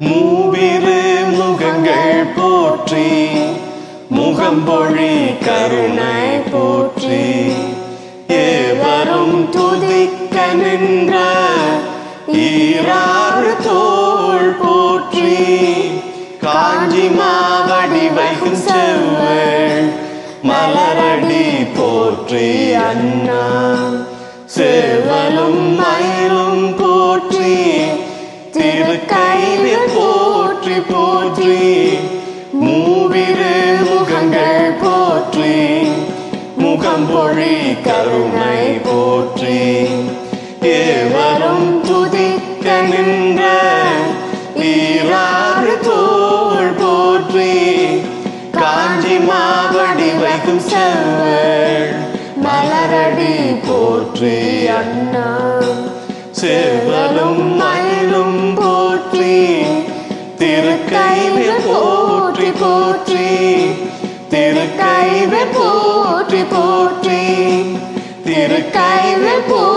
மூவிரு முகங்கள் போற்றி முகம்பொழி கருணை போற்றி ஏவரும் துதிக்க நின்ற ஈராறு தோள் போற்றி காஞ்சி மாவடி வைக்கும் செவ்வேள் மலரடி போற்றி அண்ணா சேவலும் மயிலும் போற்றி திருக்கைவில் போற்றி போற்றி மூவிரு முகங்கள் போற்றி முகம்பொழி கருணை போற்றி ஏவரும் துதிக்க நின்ற ஈராறு தோள் போற்றி காஞ்சி மாவடி வைக்கும் செவ்வேள் மலரடி போற்றி அண்ணா சேவலும் மயிலும் போற்றி திருக்கைவில் போற்றி போற்றி திருக்கைவில் போற்றி போற்றி திருக்கைவில் போற்றி